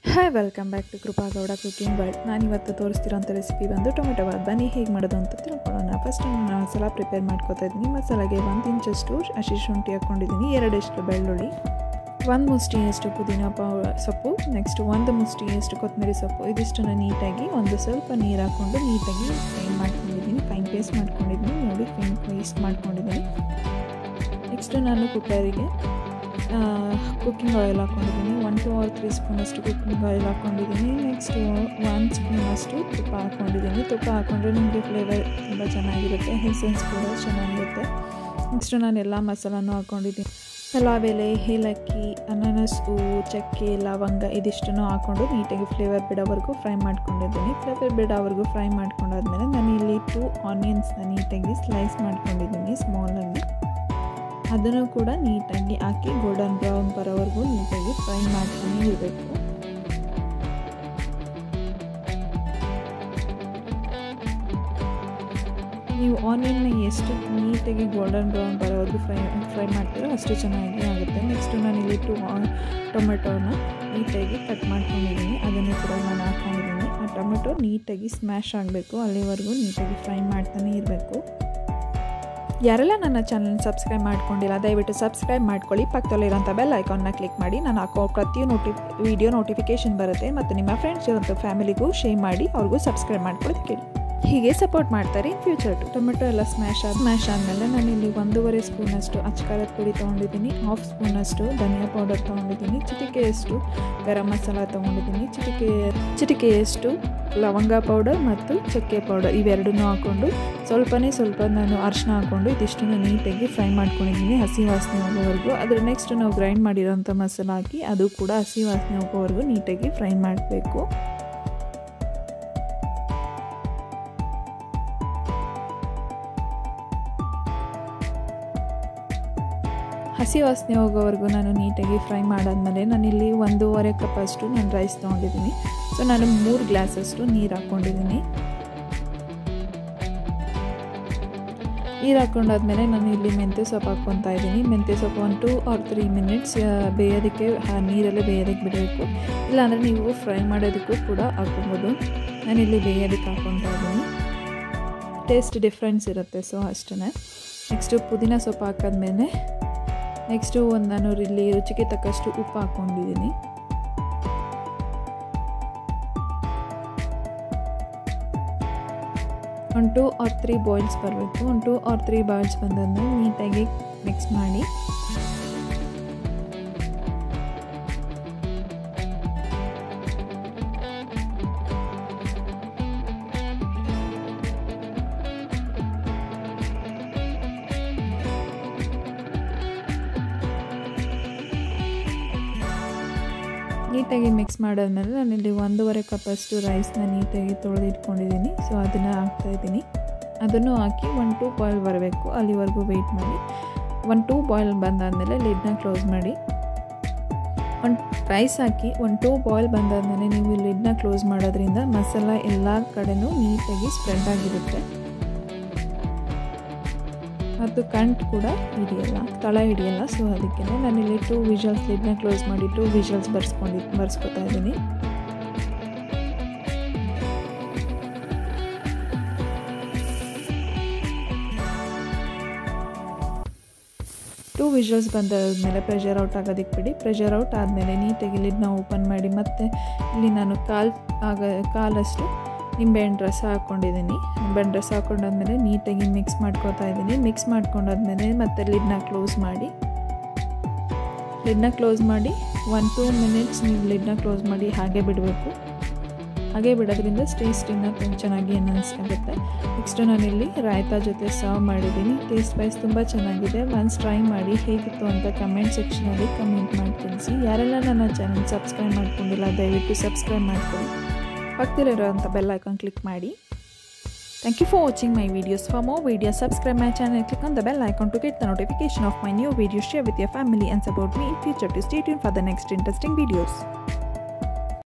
hi welcome back to ಕೃಪಾಗೌಡ cooking world ನಾನು ಇವತ್ತು ತೋರಿಸ್ತಿರೋಂಥ recipe ಬಂದು ಟೊಮೆಟೊ ಬಾತ್ ಬನ್ನಿ ಹೇಗೆ ಮಾಡೋದು ಅಂತ ತಿಳ್ಕೊಳ್ಳೋಣ ಫಸ್ಟ್ ನಾನು ಮಸಾಲ ಪ್ರಿಪೇರ್ ಮಾಡ್ಕೊತಾ ಇದ್ದೀನಿ ಮಸಾಲಾಗೆ ಒಂದು ಇಂಚಷ್ಟು ಹಸಿ ಶುಂಠಿ ಹಾಕ್ಕೊಂಡಿದ್ದೀನಿ ಎರಡಷ್ಟು ಬೆಳ್ಳುಳ್ಳಿ ಒಂದು ಮುಷ್ಟಿಯಷ್ಟು ಪುದೀನ ಪೌ ಸೊಪ್ಪು ನೆಕ್ಸ್ಟ್ ಒಂದು ಮುಷ್ಟಿಯಷ್ಟು ಕೊತ್ತಂಬರಿ ಸೊಪ್ಪು ಇದಿಷ್ಟನ್ನು ನೀಟಾಗಿ ಒಂದು ಸ್ವಲ್ಪ ನೀರು ಹಾಕ್ಕೊಂಡು ನೀಟಾಗಿ ಫ್ರೈ ಮಾಡ್ಕೊಂಡಿದ್ದೀನಿ ಫೈನ್ ಪೇಸ್ಟ್ ಮಾಡ್ಕೊಂಡಿದ್ದೀನಿ ನೋಡಿ ಫೈನ್ ಪೇಸ್ಟ್ ಮಾಡ್ಕೊಂಡಿದ್ದೀನಿ ನೆಕ್ಸ್ಟು ನಾನು ಕುಕ್ಕರಿಗೆ ಕುಕ್ಕಿಂಗ್ ಆಯಿಲ್ ಹಾಕ್ಕೊಂಡಿದ್ದೀನಿ ಒನ್ ಟು ಆರ್ ತ್ರೀ ಸ್ಪೂನಷ್ಟು ಕುಕ್ಕಿಂಗ್ ಆಯಿಲ್ ಹಾಕ್ಕೊಂಡಿದ್ದೀನಿ ನೆಕ್ಸ್ಟ್ ಒನ್ ಸ್ಪೂನಷ್ಟು ತುಪ್ಪ ಹಾಕ್ಕೊಂಡಿದ್ದೀನಿ ತುಪ್ಪ ಹಾಕ್ಕೊಂಡ್ರೆ ನಿಮಗೆ ಫ್ಲೇವರ್ ತುಂಬ ಚೆನ್ನಾಗಿರುತ್ತೆ ಎಸೆನ್ಸ್ ಕೂಡ ಚೆನ್ನಾಗಿರುತ್ತೆ ನೆಕ್ಸ್ಟು ನಾನು ಎಲ್ಲ ಮಸಾಲನೂ ಹಾಕ್ಕೊಂಡಿದ್ದೀನಿ ಪಲಾವ್ ಎಲೆ ಏಲಕ್ಕಿ ಅನಾನಸ್ ಹೂವು ಚಕ್ಕೆ ಲವಂಗ ಇದಿಷ್ಟನ್ನು ಹಾಕ್ಕೊಂಡು ನೀಟಾಗಿ ಫ್ಲೇವರ್ ಬಿಡೋವರೆಗೂ ಫ್ರೈ ಮಾಡ್ಕೊಂಡಿದ್ದೀನಿ ಫ್ಲೇವರ್ ಬಿಡೋವರೆಗೂ ಫ್ರೈ ಮಾಡ್ಕೊಂಡಾದ್ಮೇಲೆ ನಾನು ಇಲ್ಲಿ ಟೂ ಆನಿಯನ್ಸ್ನ ನೀಟಾಗಿ ಸ್ಲೈಸ್ ಮಾಡ್ಕೊಂಡಿದ್ದೀನಿ ಸ್ಮಾಲಾಗಿ ಅದನ್ನು ಕೂಡ ನೀಟಾಗಿ ಹಾಕಿ ಗೋಲ್ಡನ್ ಬ್ರೌನ್ ಬರೋವರೆಗೂ ನೀಟಾಗಿ ಫ್ರೈ ಮಾಡ್ತಾನೆ ಇರಬೇಕು ನೀವು ಆನಿಯನ್ನ ಎಷ್ಟು ನೀಟಾಗಿ ಗೋಲ್ಡನ್ ಬ್ರೌನ್ ಬರೋವರೆಗೂ ಫ್ರೈ ಫ್ರೈ ಮಾಡ್ತೀರೋ ಅಷ್ಟು ಚೆನ್ನಾಗಿ ಆಗುತ್ತೆ ನೆಕ್ಸ್ಟು ನಾನು ಇಲ್ಲಿ ಟು ಟೊಮೆಟೋನ ನೀಟಾಗಿ ಕಟ್ ಮಾಡ್ಕೊಂಡಿದ್ದೀನಿ ಅದನ್ನು ಕೂಡ ನಾನು ಹಾಕ್ಕೊಂಡಿದ್ದೀನಿ ಆ ಟೊಮೆಟೊ ನೀಟಾಗಿ ಸ್ಮ್ಯಾಶ್ ಆಗಬೇಕು ಅಲ್ಲಿವರೆಗೂ ನೀಟಾಗಿ ಫ್ರೈ ಮಾಡ್ತಾನೆ ಇರಬೇಕು ಯಾರೆಲ್ಲ ನನ್ನ ಚಾನಲ್ನ ಸಬ್ಸ್ಕ್ರೈಬ್ ಮಾಡ್ಕೊಂಡಿಲ್ಲ ದಯವಿಟ್ಟು ಸಬ್ಸ್ಕ್ರೈಬ್ ಮಾಡ್ಕೊಳ್ಳಿ ಪಕ್ಕದಲ್ಲಿರೋಂಥ ಬೆಲ್ ಐಕಾನ್ನ ಕ್ಲಿಕ್ ಮಾಡಿ ನಾನು ಹಾಕೋ ಪ್ರತಿ ನೋಟಿ ವಿಡಿಯೋ ನೋಟಿಫಿಕೇಷನ್ ಬರುತ್ತೆ ಮತ್ತು ನಿಮ್ಮ ಫ್ರೆಂಡ್ಸ್ ಇರೋಂಥ ಫ್ಯಾಮಿಲಿಗೂ ಶೇರ್ ಮಾಡಿ ಅವ್ರಿಗೂ ಸಬ್ಸ್ಕ್ರೈಬ್ ಮಾಡ್ಕೊಳ್ಳೋದು ಕೇಳಿ ಹೀಗೆ ಸಪೋರ್ಟ್ ಮಾಡ್ತಾರೆ ಇನ್ ಫ್ಯೂಚರ್ ಟು ಟೊಮೆಟೊ ಎಲ್ಲ ಸ್ಮ್ಯಾಶ್ ಆದ ಸ್ಮ್ಯಾಶ್ ಆದಮೇಲೆ ನಾನು ಇಲ್ಲಿ ಒಂದೂವರೆ ಸ್ಪೂನಷ್ಟು ಅಚ್ಚಕಾರದ ಪುಡಿ ತೊಗೊಂಡಿದ್ದೀನಿ ಹಾಫ್ ಸ್ಪೂನಷ್ಟು ಧನಿಯಾ ಪೌಡರ್ ತೊಗೊಂಡಿದ್ದೀನಿ ಚಿಟಿಕೆಯಷ್ಟು ಗರಂ ಮಸಾಲ ತೊಗೊಂಡಿದ್ದೀನಿ ಚಿಟಿಕೆ ಚಿಟಿಕೆಯಷ್ಟು ಲವಂಗ ಪೌಡರ್ ಮತ್ತು ಚಕ್ಕೆ ಪೌಡರ್ ಇವೆರಡನ್ನೂ ಹಾಕ್ಕೊಂಡು ಸ್ವಲ್ಪನೇ ಸ್ವಲ್ಪ ನಾನು ಅರಿಶಿನ ಹಾಕ್ಕೊಂಡು ಇದಿಷ್ಟನ್ನು ನೀಟಾಗಿ ಫ್ರೈ ಮಾಡ್ಕೊಂಡಿದ್ದೀನಿ ಹಸಿ ವಾಸನೆ ಹೋಗೋವರೆಗೂ ಅದರ ನೆಕ್ಸ್ಟ್ ನಾವು ಗ್ರೈಂಡ್ ಮಾಡಿರೋಂಥ ಮಸಾಲ ಹಾಕಿ ಅದು ಕೂಡ ಹಸಿ ವಾಸನೆ ಹೋಗೋವರೆಗೂ ನೀಟಾಗಿ ಫ್ರೈ ಮಾಡಬೇಕು ಹಸಿ ವಾಸನೆ ಹೋಗೋವರೆಗೂ ನಾನು ನೀಟಾಗಿ ಫ್ರೈ ಮಾಡಾದ್ಮೇಲೆ ನಾನಿಲ್ಲಿ ಒಂದೂವರೆ ಕಪ್ಪಷ್ಟು ನಾನು ರೈಸ್ ತೊಗೊಂಡಿದ್ದೀನಿ ಸೊ ನಾನು ಮೂರು ಗ್ಲಾಸಷ್ಟು ನೀರು ಹಾಕ್ಕೊಂಡಿದ್ದೀನಿ ನೀರು ಹಾಕ್ಕೊಂಡಾದ್ಮೇಲೆ ನಾನು ಇಲ್ಲಿ ಮೆಂತ್ಯ ಸೊಪ್ಪು ಹಾಕ್ಕೊತಾ ಇದ್ದೀನಿ ಮೆಂತ್ಯ ಸೊಪ್ಪು ಒಂದು ಟು ಆರ್ ತ್ರೀ ಮಿನಿಟ್ಸ್ ಬೇಯೋದಕ್ಕೆ ನೀರಲ್ಲೇ ಬೇಯೋದಕ್ಕೆ ಬಿಡಬೇಕು ಇಲ್ಲಾಂದರೆ ನೀವು ಫ್ರೈ ಮಾಡೋದಕ್ಕೂ ಕೂಡ ಹಾಕ್ಕೊಬೋದು ನಾನಿಲ್ಲಿ ಬೇಯೋದಕ್ಕೆ ಹಾಕ್ಕೊತಾ ಇದ್ದೀನಿ ಟೇಸ್ಟ್ ಡಿಫ್ರೆನ್ಸ್ ಇರುತ್ತೆ ಸೊ ಅಷ್ಟೇ ನೆಕ್ಸ್ಟು ಪುದೀನ ಸೊಪ್ಪು ಹಾಕಿದ್ಮೇಲೆ ನೆಕ್ಸ್ಟು ಒಂದು ನಾನು ಇಲ್ಲಿ ರುಚಿಗೆ ತಕ್ಕಷ್ಟು ಉಪ್ಪು ಹಾಕ್ಕೊಂಡಿದ್ದೀನಿ ಒಂದು ಟು ಆರ್ ತ್ರೀ ಬಾಯ್ಲ್ಸ್ ಬರಬೇಕು ಒಂದು ಟು ಆರ್ ತ್ರೀ ಬಾಯ್ಲ್ಸ್ ಬಂದಾದ್ಮೇಲೆ ನೀಟಾಗಿ ಮಿಕ್ಸ್ ಮಾಡಿ ನೀಟಾಗಿ ಮಿಕ್ಸ್ ಮಾಡಾದ್ಮೇಲೆ ನಾನಿಲ್ಲಿ ಒಂದೂವರೆ ಕಪ್ಪಷ್ಟು ರೈಸ್ನ ನೀಟಾಗಿ ತೊಳೆದಿಟ್ಕೊಂಡಿದ್ದೀನಿ ಸೊ ಅದನ್ನು ಹಾಕ್ತಾಯಿದ್ದೀನಿ ಅದನ್ನು ಹಾಕಿ ಒನ್ ಟೂ ಬಾಯ್ಲ್ ಬರಬೇಕು ಅಲ್ಲಿವರೆಗೂ ವೆಯ್ಟ್ ಮಾಡಿ ಒನ್ ಟೂ ಬಾಯ್ಲ್ ಬಂದಾದಮೇಲೆ ಲಿಡ್ನ ಕ್ಲೋಸ್ ಮಾಡಿ ಒಂದು ರೈಸ್ ಹಾಕಿ ಒಂದು ಟೂ ಬಾಯ್ಲ್ ಬಂದಾದಮೇಲೆ ನೀವು ಲಿಡ್ನ ಕ್ಲೋಸ್ ಮಾಡೋದ್ರಿಂದ ಮಸಾಲ ಎಲ್ಲ ಕಡೆನೂ ನೀಟಾಗಿ ಸ್ಪ್ರೆಡ್ ಆಗಿರುತ್ತೆ ಮತ್ತು ಕಂಟ್ ಕೂಡ ಹಿಡಿಯಲ್ಲ ತಳ ಹಿಡಿಯಲ್ಲ ಸೊ ಅದಕ್ಕೆ ನಾನಿಲ್ಲಿ ಟೂ ವಿಜಲ್ಸ್ ಲಿಡ್ನ ಕ್ಲೋಸ್ ಮಾಡಿ ಟೂ ವಿಜಲ್ಸ್ ಬರ್ಸ್ಕೊಂಡು ಬರ್ಸ್ಕೊತಾ ಇದ್ದೀನಿ ಟೂ ವಿಜಲ್ಸ್ ಬಂದಾದಮೇಲೆ ಪ್ರೆಷರ್ ಔಟ್ ಆಗೋದಕ್ಕೆ ಬಿಡಿ ಪ್ರೆಷರ್ ಔಟ್ ಆದಮೇಲೆ ನೀಟಾಗಿ ಲಿಡ್ನ ಓಪನ್ ಮಾಡಿ ಮತ್ತು ಇಲ್ಲಿ ನಾನು ಕಾಲು ಆಗ ಕಾಲಷ್ಟು ನಿಂಬೆಹಣ್ಣು ರಸ ಹಾಕ್ಕೊಂಡಿದ್ದೀನಿ ನಿಂಬೆಹಣ್ಣು ರಸ ಹಾಕ್ಕೊಂಡಾದ್ಮೇಲೆ ನೀಟಾಗಿ ಮಿಕ್ಸ್ ಮಾಡ್ಕೊತಾ ಇದ್ದೀನಿ ಮಿಕ್ಸ್ ಮಾಡ್ಕೊಂಡಾದ್ಮೇಲೆ ಮತ್ತೆ ಲಿಡ್ನ ಕ್ಲೋಸ್ ಮಾಡಿ ಲಿಡ್ನ ಕ್ಲೋಸ್ ಮಾಡಿ ಒನ್ ಟೂ ಮಿನಿಟ್ಸ್ ನೀವು ಲಿಡ್ನ ಕ್ಲೋಸ್ ಮಾಡಿ ಹಾಗೆ ಬಿಡಬೇಕು ಹಾಗೆ ಬಿಡೋದ್ರಿಂದ ಟೇಸ್ಟ್ ಇನ್ನೂ ಚೆನ್ನಾಗಿ ಎನನ್ಸ್ ಆಗುತ್ತೆ ನೆಕ್ಸ್ಟು ನಾನಿಲ್ಲಿ ರಾಯ್ತಾ ಜೊತೆ ಸರ್ವ್ ಮಾಡಿದ್ದೀನಿ ಟೇಸ್ಟ್ ವೈಸ್ ತುಂಬ ಚೆನ್ನಾಗಿದೆ ಒನ್ಸ್ ಟ್ರೈ ಮಾಡಿ ಹೇಗಿತ್ತು ಅಂತ ಕಮೆಂಟ್ ಸೆಕ್ಷನಲ್ಲಿ ಕಮೆಂಟ್ ಮಾಡಿ ತಿಳಿಸಿ ಯಾರೆಲ್ಲ ನನ್ನ ಚಾನಲ್ ಸಬ್ಸ್ಕ್ರೈಬ್ ಮಾಡ್ಕೊಂಡಿಲ್ಲ ದಯವಿಟ್ಟು ಸಬ್ಸ್ಕ್ರೈಬ್ ಮಾಡ್ಕೊಳ್ಳಿ ಪಕ್ಕದಲ್ಲಿರೋಂಥ ಬೆಲ್ ಐಕಾನ್ ಕ್ಲಿಕ್ ಮಾಡಿ thank you for watching my videos for more videos subscribe my channel click on the bell icon to get the notification of my new videos share with your family and support me in future to stay tuned for the next interesting videos